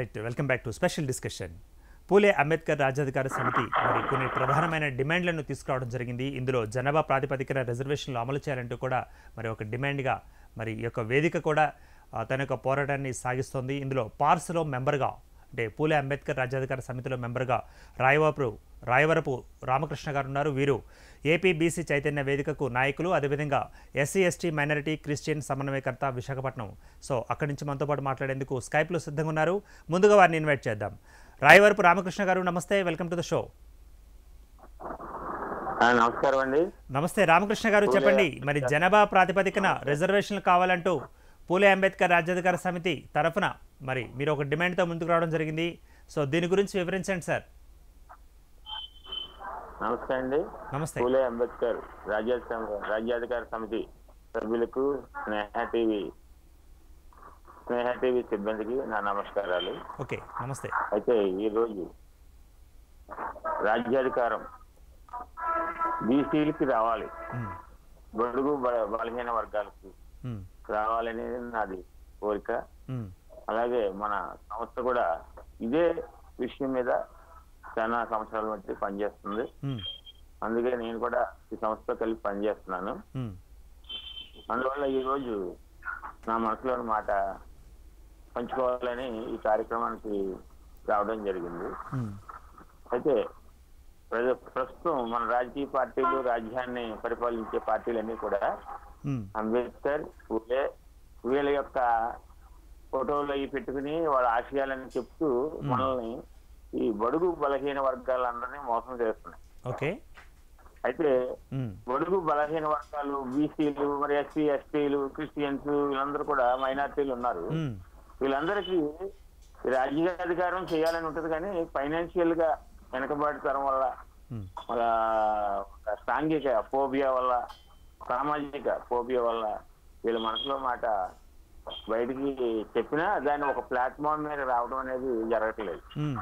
Right welcome back to special discussion Phule Ambedkar Rajyadhikara Samithi మరి కొన్ని ప్రధానమైన డిమాండ్లను తీసుకురావడం జరిగింది ఇందులో జనాభా ప్రాతిపదికన రిజర్వేషన్లు అమలు చేయాలంటూ కూడా మరి ఒక డిమాండ్గా మరి ఈ యొక్క వేదిక కూడా ఆ, తన యొక్క పోరాటాన్ని సాగిస్తోంది ఇందులో పార్స్లో మెంబర్గా అంటే పూలే అంబేద్కర్ రాజ్యాధికార సమితిలో మెంబర్గా రాయవరపు రాయవరపు రామకృష్ణ గారు ఉన్నారు వీరు ఏపీ బీసీ చైతన్య వేదికకు నాయకులు అదేవిధంగా ఎస్సీ ఎస్టీ మైనారిటీ క్రిస్టియన్ సమన్వయకర్త విశాఖపట్నం సో అక్కడి నుంచి మనతో పాటు మాట్లాడేందుకు స్కైప్లో సిద్ధంగా ఉన్నారు ముందుగా వారిని ఇన్వైట్ చేద్దాం రాయవరపు రామకృష్ణ గారు నమస్తే వెల్కమ్ టు ద షో ఆ, నమస్కారం అండి నమస్తే రామకృష్ణ గారు చెప్పండి మరి జనాభా ప్రాతిపదికన రిజర్వేషన్లు కావాలంటూ పూలే అంబేద్కర్ రాజ్యాధికార సమితి తరఫున మరి మీరు ఒక డిమాండ్తో ముందుకు రావడం జరిగింది సో దీని గురించి వివరించండి సార్ నమస్తే అండి నమస్తే పూలే అంబేద్కర్ రాజ్య రాజ్యాధికార సమితి సభ్యులకు స్నేహ టీవీ స్నేహ టీవీ సిబ్బందికి నా నమస్కారాలు ఓకే నమస్తే అయితే ఈ రోజు రాజ్యాధికారం బీసీలకి రావాలి ఉమ్, బడుగు బ- బలహీన వర్గాలకు ఉమ్, రావాలనేది నాది కోరిక ఉమ్, అలాగే మన సంస్థ కూడా ఇదే విషయం మీద చాలా సంవత్సరాల బట్టి పనిచేస్తుంది ఉమ్, అందుకే నేను కూడా ఈ సంస్థతో కలిపి పనిచేస్తున్నాను ఉమ్, అందువల్ల ఈ రోజు నా మనసులోని మాట పంచుకోవాలని ఈ కార్యక్రమానికి రావడం జరిగింది ఉమ్, అయితే ప్రజ- ప్రస్తుతం మన రాజకీయ పార్టీలు రాజ్యాన్ని పరిపాలించే పార్టీలన్నీ కూడా ఉమ్, అంబేద్కర్ పూలే వీళ్ళ యొక్క ఫోటోలు అవి పెట్టుకుని వాళ్ళ ఆశయాలని చెప్తూ మనల్ని ఈ బడుగు బలహీన వర్గాలందరినీ మోసం చేస్తున్నాయి ఓకే అయితే ఉమ్, బడుగు బలహీన వర్గాలు బీసీలు మరి ఎస్సీ ఎస్టీలు క్రిస్టియన్స్ వీళ్ళందరూ కూడా మైనార్టీలు ఉన్నారు ఉమ్, వీళ్ళందరికీ ఈ రాజ్యాధికారం చేయాలని ఉంటది కానీ ఫైనాన్షియల్ గా వెనకబడతనం వల్ల ఉమ్, వాళ్ళ ఒక సాంఘిక ఫోబియా వల్ల సామాజిక ఫోబియా వల్ల వీళ్ళ మనసులో మాట బయటికి చెప్పినా దాన్ని ఒక ప్లాట్ఫామ్ మీద రావడం అనేది జరగట్లేదు ఉమ్,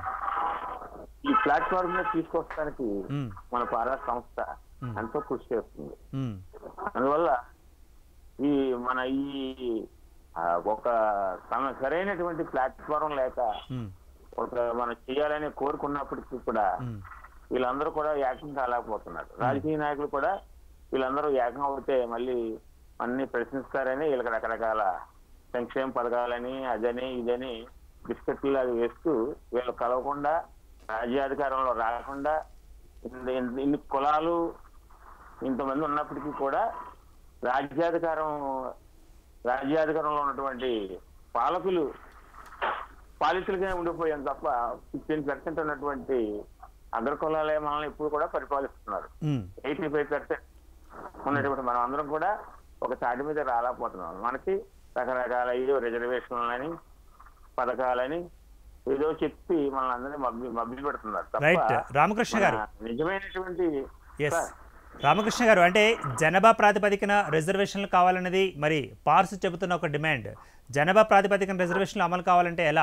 ఈ ప్లాట్ఫామ్ మీద తీసుకొస్తానికి ఉమ్, మన పారా సంస్థ Hmm. ఎంతో కృషి చేస్తుంది ఉమ్, అందువల్ల ఈ మన ఈ ఆ, ఒక సమ- సరైనటువంటి ప్లాట్ఫారం లేక ఉమ్, ఒక మనం చేయాలని కోరుకున్నప్పటికీ కూడా ఉమ్, వీళ్ళందరూ కూడా ఏకం కాలేకపోతున్నారు రాజకీయ నాయకులు కూడా వీళ్ళందరూ ఏకం అవుతే మళ్ళీ అన్ని ప్రశ్నిస్తారని వీళ్ళకి రకరకాల సంక్షేమ పథకాలని అదని ఇదని బిస్కెట్లు అది వేస్తూ వీళ్ళు కలవకుండా రాజ్యాధికారంలో రాకుండా ఇన్ని- ఇన్ని- ఇన్ని కులాలు ఇంతమంది ఉన్నప్పటికీ కూడా రాజ్యాధికారం రాజ్యాధికారంలో ఉన్నటువంటి పాలకులు పాలితులుగానే ఉండిపోయాం తప్ప ఫిఫ్టీన్ పర్సెంట్ ఉన్నటువంటి అగ్రకులాలే మనల్ని ఇప్పుడు కూడా పరిపాలిస్తున్నారు ఉమ్, ఎయిటీ ఫైవ్ పర్సెంట్ ఉన్నటువంటి మనం అందరం కూడా ఒక తాటి మీద రాలేకపోతున్నాం మనకి రకరకాల ఏదో రిజర్వేషన్లని పథకాలని ఏదో చెప్పి మనల్ని అందరినీ మబ్బి మబ్బి పెడుతున్నారు రైట్ తప్ప రామకృష్ణ గారు మన నిజమైనటువంటి ఎస్ సార్, రామకృష్ణ గారు అంటే జనాభా ప్రాతిపదికన రిజర్వేషన్లు కావాలన్నది మరి పార్స్ చెబుతున్న ఒక డిమాండ్ జనాభా ప్రాతిపదికన రిజర్వేషన్లు అమలు కావాలంటే ఎలా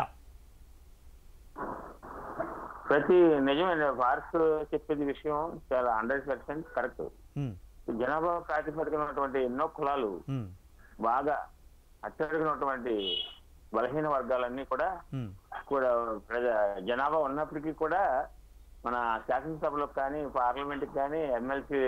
ప్రతి నిజమైన వార్స్ చెప్పేది విషయం చాలా హండ్రెడ్ పర్సెంట్ కరెక్ట్ ఉమ్, జనాభా ప్రాతిపదికన ఉన్నటువంటి ఎన్నో కులాలు ఉమ్, బాగా అట్టడుగునటువంటి బలహీన వర్గాలన్నీ కూడా ఉమ్, కూడా ప్రజ జనాభా ఉన్నప్పటికీ కూడా మన శాసనసభలకు కానీ పార్లమెంట్కి కానీ ఎమ్మెల్సీ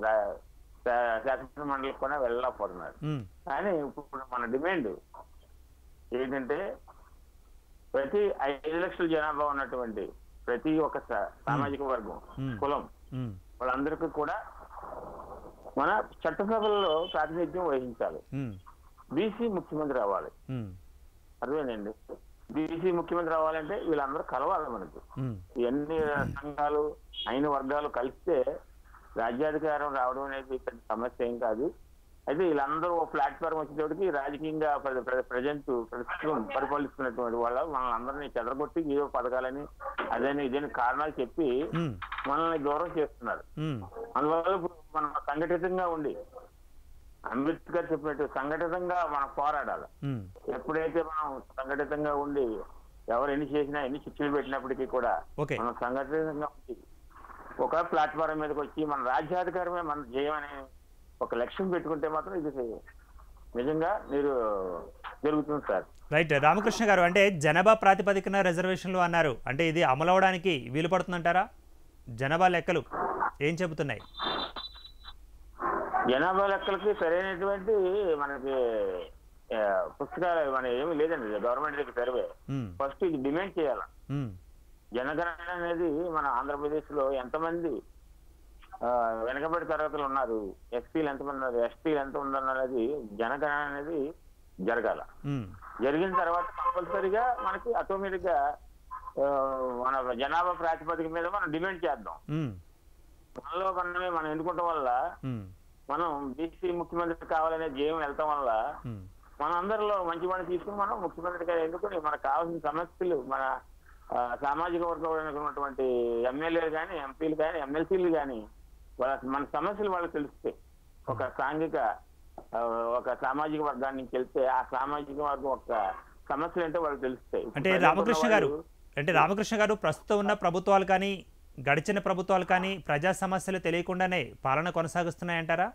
శాసన మండలికి కూడా వెళ్ళలేకపోతున్నారు ఉమ్, కానీ ఇప్పుడు మన డిమాండ్ ఏంటంటే ప్రతి ఐదు లక్షల జనాభా ఉన్నటువంటి ప్రతి ఒక్క సా- సామాజిక వర్గం Hmm. కులం ఉమ్, వాళ్ళందరికీ కూడా మన చట్టసభల్లో ప్రాతినిధ్యం వహించాలి ఉమ్, బీసీ ముఖ్యమంత్రి అవ్వాలి ఉమ్, అర్థమైందండి బీసీ ముఖ్యమంత్రి అవ్వాలంటే వీళ్ళందరూ కలవాలి మనకి ఉమ్, ఇవన్నీ సంఘాలు అయిన వర్గాలు కలిస్తే రాజ్యాధికారం రావడం అనేది పెద్ద సమస్య ఏం కాదు అయితే వీళ్ళందరూ ఓ ప్లాట్ఫామ్ వచ్చేటప్పటికి రాజకీయంగా ప్రజెంట్ ప్రస్తుతం పరిపాలిస్తున్నటువంటి వాళ్ళ మనల్ని అందరినీ చెదరగొట్టి ఏదో పథకాలని అదని ఇదని కారణాలు చెప్పి ఉమ్, మనల్ని దూరం చేస్తున్నారు ఉమ్, అందువల్ల ఇప్పుడు మనం సంఘటితంగా ఉండి అంబేద్కర్ చెప్పినట్టు సంఘటితంగా మనం పోరాడాలి ఉమ్, ఎప్పుడైతే మనం సంఘటితంగా ఉండి ఎవరు ఎన్ని చేసినా ఎన్ని శిక్షలు పెట్టినప్పటికీ కూడా ఓకే మనం సంఘటితంగా ఉండి ఒక ప్లాట్ఫారం మీదకి వచ్చి మన రాజ్యాధికారమే మన జయం అనే ఒక లక్ష్యం పెట్టుకుంటే మాత్రం ఇది నిజంగా మీరు జరుగుతుంది సార్ రైట్ రామకృష్ణ గారు అంటే జనాభా ప్రాతిపదికన రిజర్వేషన్లు అన్నారు అంటే ఇది అమలు అవడానికి వీలు పడుతుందంటారా జనాభా లెక్కలు ఏం చెబుతున్నాయి జనాభా లెక్కలకి సరైనటువంటి మనకి ఆ, పుస్తకాలు మన ఏమీ లేదండి గవర్నమెంట్ దగ్గర సర్వే ఉమ్, ఫస్ట్ ఇది డిమాండ్ చేయాలి ఉమ్, జనగణన అనేది మన ఆంధ్రప్రదేశ్ లో ఎంతమంది ఆ, వెనకబడి తరగతులు ఉన్నారు ఎస్పీలు ఎంతమంది ఉన్నారు ఎస్టీలు ఎంత ఉందన్నది జనగణన అనేది జరగాల ఉమ్, జరిగిన తర్వాత కంపల్సరీగా మనకి ఆటోమేటిక్ గా ఆ, మన జనాభా ప్రాతిపదిక మీద మనం డిమాండ్ చేద్దాం ఉమ్, మనలో మనమే మనం ఎన్నుకోవటం వల్ల ఉమ్, మనం బీసీ ముఖ్యమంత్రి కావాలనే జయం వెళ్తాం వల్ల ఉమ్, మన అందరిలో మంచి వాడిని తీసుకుని మనం ముఖ్యమంత్రిగా ఎన్నుకొని మనకు కావాల్సిన సమస్యలు మన ఆ, సామాజిక వర్గంలో ఉన్నటువంటి ఎమ్మెల్యేలు కానీ ఎంపీలు కానీ ఎమ్మెల్సీలు కానీ వాళ్ళ మన సమస్యలు వాళ్ళకి తెలుస్తాయి ఒక సాంఘిక ఆ, ఒక సామాజిక వర్గాన్ని నుంచి వెళ్తే ఆ సామాజిక వర్గం యొక్క సమస్యలు ఏంటో వాళ్ళకి తెలుస్తాయి అంటే రామకృష్ణ గారు అంటే రామకృష్ణ గారు ప్రస్తుతం ఉన్న ప్రభుత్వాలు కానీ గడిచిన ప్రభుత్వాలు కానీ ప్రజా సమస్యలు తెలియకుండానే పాలన కొనసాగిస్తున్నాయంటారా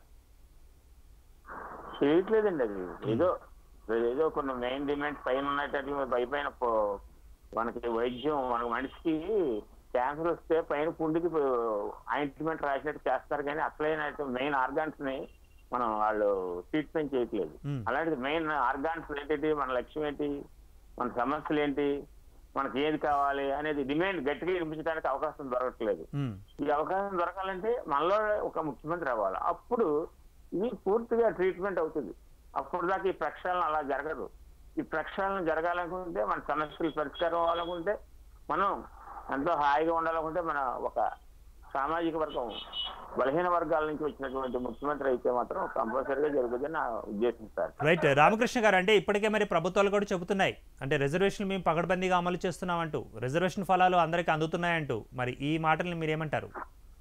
చేయట్లేదండి అది ఏదో ఏదో కొన్ని మెయిన్ డిమాండ్స్ పైన ఉన్నట్టు పై పైన పో- మనకి వైద్యం మన మనిషికి క్యాన్సర్ వస్తే పైన పుండికి ఆయింట్మెంట్ రాసినట్టు చేస్తారు కానీ అసలైన మెయిన్ ఆర్గాన్స్ ని మనం వాళ్ళు ట్రీట్మెంట్ చేయట్లేదు Hmm. అలాంటిది మెయిన్ ఆర్గాన్స్ ఏంటి మన లక్ష్యం ఏంటి మన సమస్యలు ఏంటి మనకి ఏది కావాలి అనేది డిమాండ్ గట్టిగా వినిపించడానికి అవకాశం దొరకట్లేదు ఉమ్, ఈ అవకాశం దొరకాలంటే మనలో ఒక ముఖ్యమంత్రి అవ్వాలి అప్పుడు ఇది పూర్తిగా ట్రీట్మెంట్ అవుతుంది అప్పుడు దాకా ఈ ప్రక్షాళన అలా జరగదు ఈ ప్రక్షాళన జరగాలనుకుంటే మన సమస్యలు పరిష్కారం అవ్వాలనుకుంటే మనం ఎంతో హాయిగా ఉండాలనుకుంటే మన ఒక సామాజిక వర్గం బలహీన వర్గాల నుంచి వచ్చినటువంటి ముఖ్యమంత్రి అయితే మాత్రం కంపల్సరీగా జరుగుతుందని నా ఉద్దేశం సార్ రైట్ రామకృష్ణ గారు అంటే ఇప్పటికే మరి ప్రభుత్వాలు కూడా చెబుతున్నాయి అంటే రిజర్వేషన్ మేము పకడ్బందీగా అమలు చేస్తున్నామంటూ రిజర్వేషన్ ఫలాలు అందరికీ అందుతున్నాయంటూ మరి ఈ మాటల్ని మీరేమంటారు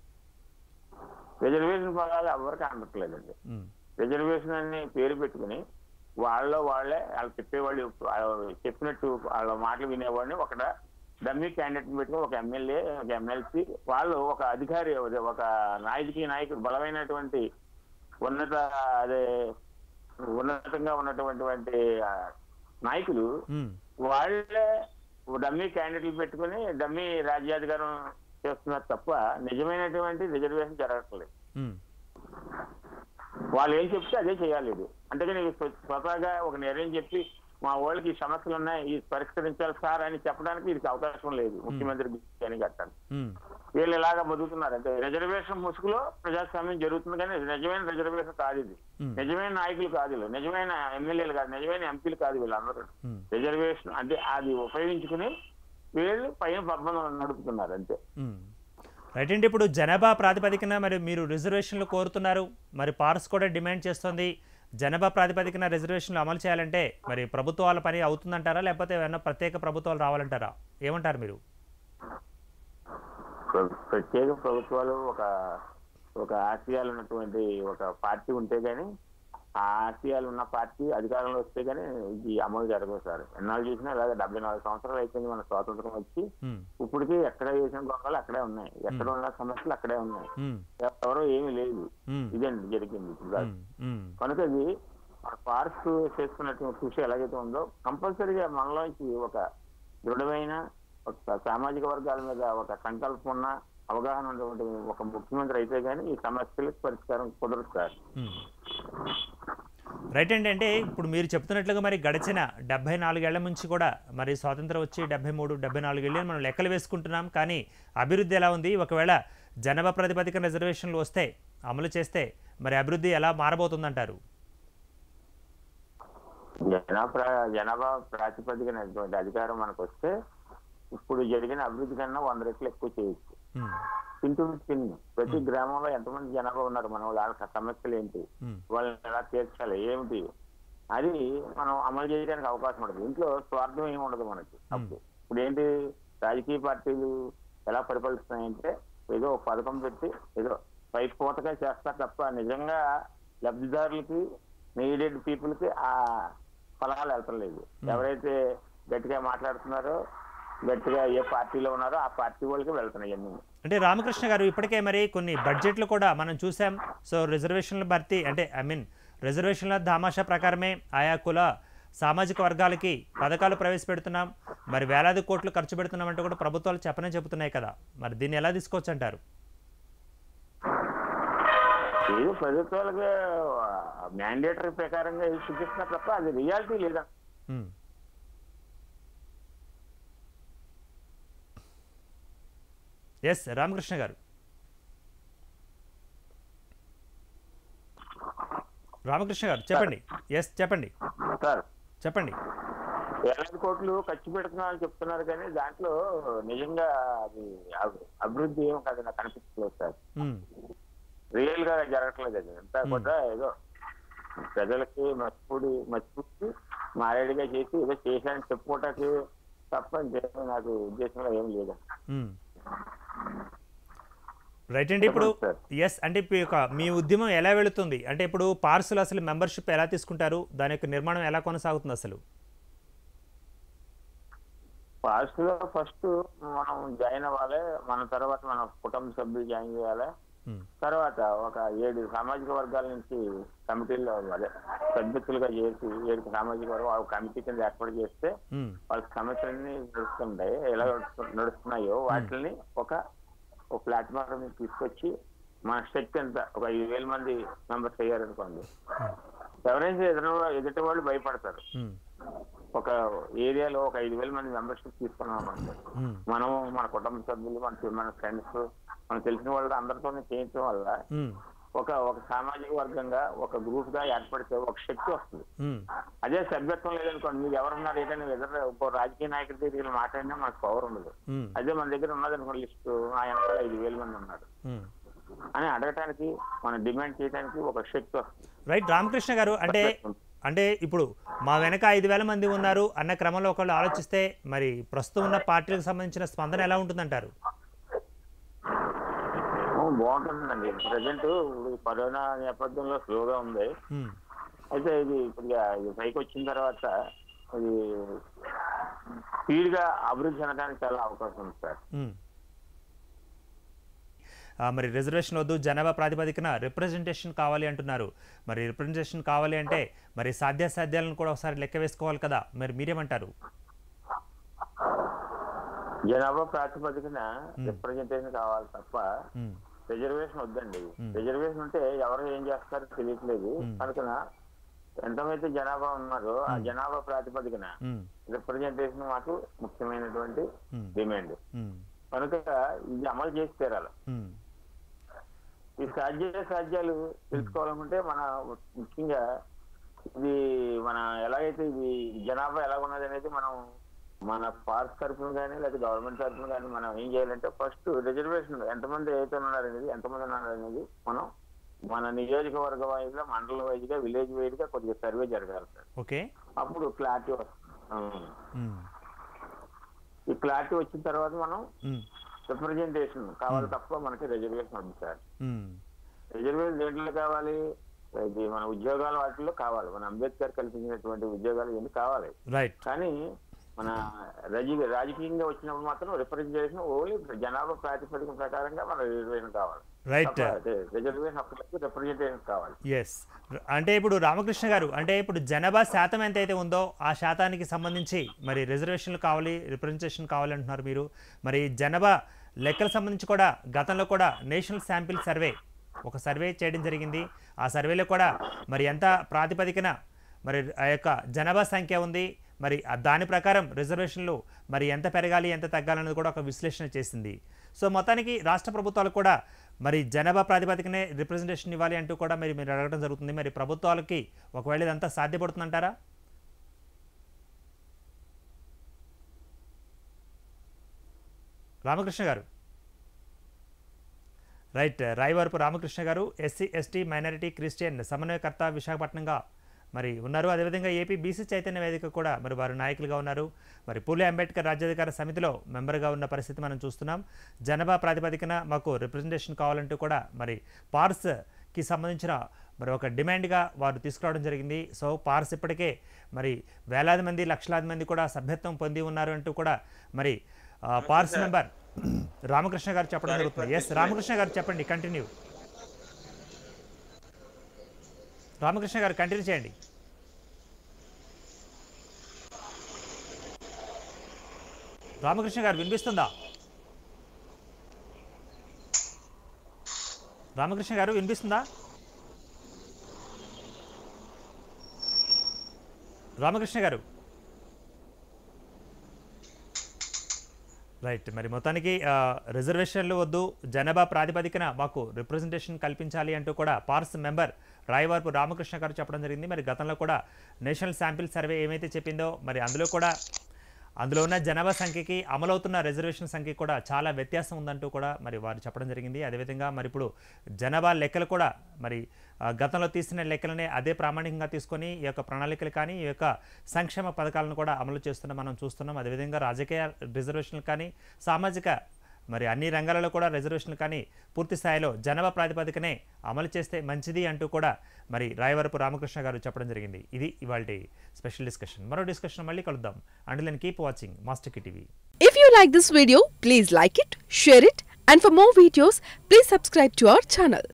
రిజర్వేషన్ పదాలు ఎవరికి అందట్లేదండి ఉమ్, రిజర్వేషన్ అని పేరు పెట్టుకుని వాళ్ళ వాళ్ళే వాళ్ళు చెప్పేవాళ్ళు వాళ్ళు చెప్పినట్టు వాళ్ళ మాటలు వినేవాడిని ఒక డమ్మీ క్యాండిడేట్ పెట్టుకుని ఒక ఎమ్మెల్యే ఒక ఎమ్మెల్సీ వాళ్ళు ఒక అధికారి ఒక నాయకుడి నాయకుడు బలమైనటువంటి ఉన్నత అదే ఉన్నతంగా ఉన్నటువంటి ఆ, నాయకులు ఉమ్, వాళ్ళే డమ్మీ క్యాండిడేట్లు పెట్టుకుని డమ్మీ రాజ్యాధికారం చేస్తున్నారు తప్ప నిజమైనటువంటి రిజర్వేషన్ జరగట్లేదు ఉమ్, వాళ్ళు ఏం చెప్తే అదే చేయాలి ఇది అంతేగాని స్వ- స్వతహాగా ఒక నిర్ణయం చెప్పి మా వాళ్ళకి ఈ సమస్యలు ఉన్నాయి ఈ పరిష్కరించాలి సార్ అని చెప్పడానికి వీరికి అవకాశం లేదు ముఖ్యమంత్రికి అని కట్టాలి ఉమ్, వీళ్ళు ఇలాగా బతుకుతున్నారు అంటే రిజర్వేషన్ ముసుగులో ప్రజాస్వామ్యం జరుగుతుంది కానీ నిజమైన రిజర్వేషన్ కాదు ఇది Hmm. నిజమైన నాయకులు కాదు వీళ్ళు నిజమైన ఎమ్మెల్యేలు కాదు నిజమైన ఎంపీలు కాదు వీళ్ళందరూ ఉమ్, రిజర్వేషన్ అంటే అది ఉపయోగించుకుని వీళ్ళు పైన పద్మం నడుపుతున్నారు అంతే ఉమ్. రైట్ అండి ఇప్పుడు జనాభా ప్రాతిపదికన మరి మీరు రిజర్వేషన్లు కోరుతున్నారు మరి పార్స్ కూడా డిమాండ్ చేస్తుంది జనాభా ప్రాతిపదికన రిజర్వేషన్లు అమలు చేయాలంటే మరి ప్రభుత్వాల పని అవుతుందంటారా లేకపోతే ఏమైనా ప్రత్యేక ప్రభుత్వాలు రావాలంటారా ఏమంటారు మీరు ప్ర- ప్రత్యేక ప్రభుత్వాలు ఒక ఒక ఆశయాలు ఉన్నటువంటి ఒక పార్టీ ఉంటే గానీ ఆ ఆశయాలు ఉన్న పార్టీ అధికారంలో వస్తే గానీ ఇది అమలు జరగదు సార్ ఎన్నాళ్ళు చూసినా ఇలాగ డెబ్బై నాలుగు సంవత్సరాలు అయిపోయింది మన స్వాతంత్రం వచ్చి ఉమ్, ఇప్పటికీ ఎక్కడ చేసిన గొప్పలు అక్కడే ఉన్నాయి ఎక్కడ ఉన్న సమస్యలు అక్కడే ఉన్నాయి ఉమ్, ఎవరో ఏమీ లేదు ఉమ్, ఇదండి జరిగింది ఇప్పుడు దాకా. ఉమ్, ఉమ్, కనుక ఇది మన పార్క్స్ చేస్తున్నటువంటి కృషి ఎలాగైతే ఉందో కంపల్సరీగా మనలోంచి ఒక దృఢమైన ఒక సామాజిక వర్గాల మీద ఒక సంకల్పం ఉన్న అవగాహన ఉన్నటువంటి ఒక ముఖ్యమంత్రి అయితే కానీ ఈ సమస్యలకు పరిష్కారం కుదరదు సార్ ఉమ్. రైట్ అండి అంటే ఇప్పుడు మీరు చెప్తున్నట్లుగా మరి గడిచిన డెబ్బై నాలుగేళ్ల నుంచి కూడా మరి స్వాతంత్రం వచ్చి డెబ్బై మూడు డెబ్బై నాలుగేళ్ళు మనం లెక్కలు వేసుకుంటున్నాం కానీ అభివృద్ధి ఎలా ఉంది ఒకవేళ జనాభా ప్రాతిపదికన రిజర్వేషన్లు వస్తే అమలు చేస్తే మరి అభివృద్ధి ఎలా మారబోతుందంటారు జనాభా జనాభా ప్రాతిపదికనటువంటి అధికారం మనకు వస్తే ఇప్పుడు జరిగిన అభివృద్ధి కన్నా వంద రెట్లు ఎక్కువ చేయొచ్చు ఉమ్, పింటు పిన్ ప్రతి గ్రామంలో ఎంతమంది జనాభా ఉన్నారు మన వాళ్ళ సమస్యలు ఏంటి ఉమ్, వాళ్ళని ఎలా తీర్చాలి ఏమిటి అది మనం అమలు చేయడానికి అవకాశం ఉండదు ఇంట్లో స్వార్థం ఏమి ఉండదు మనకి అప్పుడు ఇప్పుడు ఏంటి రాజకీయ పార్టీలు ఎలా పరిపాలిస్తున్నాయంటే ఏదో ఒక పథకం పెట్టి ఏదో పైపోతగా చేస్తారు తప్ప నిజంగా లబ్ధిదారులకి నీడెడ్ పీపుల్ కి ఆ ఫలాలు వెళ్తలేదు ఎవరైతే గట్టిగా మాట్లాడుతున్నారో గట్టిగా ఏ పార్టీలో ఉన్నారో ఆ పార్టీ వాళ్ళకి వెళ్తున్నాయి అన్ని అంటే రామకృష్ణ గారు ఇప్పటికే మరి కొన్ని బడ్జెట్లు కూడా మనం చూసాం సో రిజర్వేషన్ల భర్తీ అంటే ఐ మీన్ రిజర్వేషన్ల దామాషా ప్రకారమే ఆయా కుల సామాజిక వర్గాలకి పథకాలు ప్రవేశపెడుతున్నాం మరి వేలాది కోట్లు ఖర్చు పెడుతున్నాం అంటే కూడా ప్రభుత్వాలు చెప్పనే చెబుతున్నాయి కదా మరి దీన్ని ఎలా తీసుకోవచ్చు అంటారు ఏదో ప్రభుత్వాలకి మ్యాండేటరీ ప్రకారంగా ఇది చూపిస్తున్నారు తప్ప అది రియాలిటీ లేదా ఎస్ రామకృష్ణ గారు రామకృష్ణ గారు చెప్పండి ఎస్ చెప్పండి సార్ చెప్పండి వేలాది కోట్లు ఖర్చు పెడుతున్నామని చెప్తున్నారు కానీ దాంట్లో నిజంగా అది అభి- అభివృద్ధి ఏం కాదు నాకు అనిపించలేదు సార్ ఉమ్, రియల్ గా జరగట్లేదు అది అంతా కూడా ఏదో ప్రజలకి మర్చిపూడి మర్చిపూడి మారేడుగా చేసి ఏదో చేశానని చెప్పుకోవటానికి తప్ప ఇంకేమీ నాకు ఉద్దేశంలో ఏం లేదు ఉమ్. రైట్ అండి ఇప్పుడు సార్ ఎస్ అంటే ఇప్పుడు యొక్క మీ ఉద్యమం ఎలా వెళుతుంది అంటే ఇప్పుడు పార్సులు అసలు మెంబర్షిప్ ఎలా తీసుకుంటారు దాని యొక్క నిర్మాణం ఎలా కొనసాగుతుంది అసలు ఫాస్ట్ లో ఫస్ట్ మనం జాయిన్ అవ్వాలి మన తర్వాత మన కుటుంబ సభ్యులు జాయిన్ చేయాలి ఉమ్, తర్వాత ఒక ఏడు సామాజిక వర్గాల నుంచి కమిటీల్లో అదే సభ్యత్తులుగా చేసి ఏడు సామాజిక వర్గం ఒక కమిటీ కింద ఏర్పాటు చేస్తే ఉమ్, వాళ్ళ సమస్యలన్నీ నడుస్తుంటాయి ఎలా నడుస్తు- నడుస్తున్నాయో వాటిని ఒక ఒక ప్లాట్ఫామ్ మీద తీసుకొచ్చి మన శక్తి ఎంత ఒక ఐదు వేల మంది మెంబర్స్ అయ్యారనుకోండి ఎవరైనా ఎదురు ఎదుటి వాళ్ళు భయపడతారు ఉమ్, ఒక ఏరియాలో ఒక ఐదు వేల మంది మెంబర్షిప్ తీసుకున్నాం అంటే ఉమ్, మనం మన కుటుంబ సభ్యులు మన మన ఫ్రెండ్స్ మనకు తెలిసిన వాళ్ళు అందరితోనే చేయించడం వల్ల ఉమ్, ఒక ఒక సామాజిక వర్గంగా ఒక గ్రూప్ గా ఏర్పడితే ఒక శక్తి వస్తుంది ఉమ్, అదే సభ్యత్వం లేదనుకోండి మీరు ఎవరున్నారు ఏదైనా ఎదురు ఇంకో రాజకీయ నాయకుడి దగ్గర మాట్లాడినా మనకు పవర్ ఉండదు ఉమ్, అదే మన దగ్గర ఉన్నది అనుకోండి లిస్టు ఆ వెనకాల ఐదు వేల మంది ఉన్నారు ఉమ్. అని అడగటానికి మనం డిమాండ్ చేయడానికి ఒక శక్తి వస్తుంది రైట్ రామకృష్ణ గారు అంటే అంటే ఇప్పుడు మా వెనక ఐదు వేల మంది ఉన్నారు అన్న క్రమంలో ఒకళ్ళు ఆలోచిస్తే మరి ప్రస్తుతం ఉన్న పార్టీలకు సంబంధించిన స్పందన ఎలా ఉంటుందంటారు అవును, బాగుంటుందండి ప్రజెంట్ ఇప్పుడు కరోనా నేపథ్యంలో స్లోగా ఉంది ఉమ్, అయితే ఇది ఇప్పుడు ఇది పైకి వచ్చిన తర్వాత ఇది స్పీడ్ గా అభివృద్ధి చెందడానికి చాలా అవకాశం ఉంది సార్ ఉమ్. ఆ, మరి రిజర్వేషన్ వద్దు జనాభా ప్రాతిపదికన రిప్రజెంటేషన్ కావాలి అంటున్నారు మరి రిప్రజెంటేషన్ కావాలి అంటే మరి సాధ్యాసాధ్యాలను కూడా ఒకసారి లెక్క వేసుకోవాలి కదా మరి మీరేమంటారు జనాభా ప్రాతిపదికన రిప్రజెంటేషన్ కావాలి తప్ప ఉమ్, రిజర్వేషన్ వద్దండి రిజర్వేషన్ ఉంటే ఎవరు ఏం చేస్తారో తెలియట్లేదు కనుక ఎంతమైతే జనాభా ఉన్నారో ఆ జనాభా ప్రాతిపదికన ఉమ్, రిప్రజెంటేషన్ మాకు ముఖ్యమైనటువంటి ఉమ్, డిమాండ్ ఉమ్, కనుక ఇది అమలు చేసి తీరాలి ఉమ్, ఈ సాధ్య సాధ్యాలు తెలుసుకోవాలనుకుంటే మన ముఖ్యంగా ఇది మన ఎలాగైతే ఇది జనాభా ఎలా ఉన్నది అనేది మనం మన పార్క్ తరఫున కానీ లేదా గవర్నమెంట్ తరఫున కానీ మనం ఏం చేయాలంటే ఫస్ట్ రిజర్వేషన్ ఎంతమంది అయితే ఉన్నారు అనేది ఎంతమంది ఉన్నారు అనేది మనం మన నియోజకవర్గ వైజ్గా మండల వైజ్గా విలేజ్ వైజ్గా కొద్దిగా సర్వే జరగాలి సార్ ఓకే అప్పుడు క్లారిటీ వస్తుంది ఆ. ఉమ్, ఈ క్లారిటీ వచ్చిన తర్వాత మనం ఉమ్, రిప్రజెంటేషన్ కావాలి తప్ప మనకి రిజర్వేషన్ ఉంది సార్ ఉమ్, రిజర్వేషన్ దేంట్లో కావాలి ఇది మన ఉద్యోగాల వాటిల్లో కావాలి మన అంబేద్కర్ కల్పించినటువంటి ఉద్యోగాలు ఇవన్నీ కావాలి రైట్ కానీ మన రాజకీయ రాజకీయంగా వచ్చినప్పుడు మాత్రం రిప్రజెంటేషన్ ఓన్లీ జనాభా ప్రాతిపదిక ప్రకారంగా మన రిజర్వేషన్ కావాలి రైట్ రిజర్వేషన్ అక్కర్లేదు రిప్రజెంటేషన్ కావాలి ఎస్ అంటే ఇప్పుడు రామకృష్ణ గారు అంటే ఇప్పుడు జనాభా శాతం ఎంతైతే ఉందో ఆ శాతానికి సంబంధించి మరి రిజర్వేషన్లు కావాలి రిప్రజెంటేషన్ కావాలి అంటున్నారు మీరు మరి జనాభా లెక్కలకు సంబంధించి కూడా గతంలో కూడా నేషనల్ శాంపిల్ సర్వే ఒక సర్వే చేయడం జరిగింది ఆ సర్వేలో కూడా మరి ఎంత ప్రాతిపదికన మరి ఆ యొక్క జనాభా సంఖ్య ఉంది మరి ఆ దాని ప్రకారం రిజర్వేషన్లు మరి ఎంత పెరగాలి ఎంత తగ్గాలనేది కూడా ఒక విశ్లేషణ చేసింది సో మొత్తానికి రాష్ట్ర ప్రభుత్వాలు కూడా మరి జనాభా ప్రాతిపదికనే రిప్రజెంటేషన్ ఇవ్వాలి అంటూ కూడా మరి మీరు అడగడం జరుగుతుంది మరి ప్రభుత్వాలకి ఒకవేళ ఇదంతా సాధ్యపడుతుందంటారా రామకృష్ణ గారు రైట్ రాయవరపు రామకృష్ణ గారు ఎస్సీ ఎస్టీ మైనారిటీ క్రిస్టియన్ సమన్వయకర్త విశాఖపట్నంగా మరి ఉన్నారు అదేవిధంగా ఏపీ బీసీ చైతన్య వేదిక కూడా మరి వారు నాయకులుగా ఉన్నారు మరి పూలే అంబేద్కర్ రాజ్యాధికార సమితిలో మెంబర్గా ఉన్న పరిస్థితి మనం చూస్తున్నాం జనాభా ప్రాతిపదికన మాకు రిప్రజెంటేషన్ కావాలంటూ కూడా మరి పార్స్కి సంబంధించిన మరి ఒక డిమాండ్గా వారు తీసుకురావడం జరిగింది సో పార్స్ ఇప్పటికే మరి వేలాది మంది లక్షలాది మంది కూడా సభ్యత్వం పొంది ఉన్నారు అంటూ కూడా మరి ఆ, పార్స్ మెంబర్ రామకృష్ణ గారు చెప్పడం జరుగుతుంది ఎస్ రామకృష్ణ గారు చెప్పండి కంటిన్యూ రామకృష్ణ గారు కంటిన్యూ చేయండి రామకృష్ణ గారు వినిపిస్తుందా రామకృష్ణ గారు వినిపిస్తుందా రామకృష్ణ గారు రైట్ మరి మొత్తానికి ఆ, రిజర్వేషన్లు వద్దు జనాభా ప్రాతిపదికన మాకు రిప్రజెంటేషన్ కల్పించాలి అంటూ కూడా పార్స్ మెంబర్ రాయవార్పు రామకృష్ణ గారు చెప్పడం జరిగింది మరి గతంలో కూడా నేషనల్ శాంపిల్ సర్వే ఏమైతే చెప్పిందో మరి అందులో కూడా అందులో ఉన్న జనాభా సంఖ్యకి అమలవుతున్న రిజర్వేషన్ సంఖ్య కూడా చాలా వ్యత్యాసం ఉందంటూ కూడా మరి వారు చెప్పడం జరిగింది అదేవిధంగా మరి ఇప్పుడు జనాభా లెక్కలు కూడా మరి ఆ, గతంలో తీసిన లెక్కలనే అదే ప్రామాణికంగా తీసుకొని ఈ యొక్క ప్రణాళికలు కానీ ఈ యొక్క సంక్షేమ పథకాలను కూడా అమలు చేస్తున్న మనం చూస్తున్నాం అదేవిధంగా రాజకీయ రిజర్వేషన్లు కానీ సామాజిక మరి అన్ని రంగాలలో కూడా రిజర్వేషన్లు కానీ పూర్తి స్థాయిలో జనాభా ప్రాతిపదికనే అమలు చేస్తే మంచిది అంటూ కూడా మరి రాయవరపు రామకృష్ణ గారు చెప్పడం జరిగింది ఇది ఇవాళ స్పెషల్ డిస్కషన్ మరో డిస్కషన్ మళ్ళీ కలుద్దాం and then keep watching Master TV If you like this video, please like it, share it, and for more videos, please subscribe to our channel.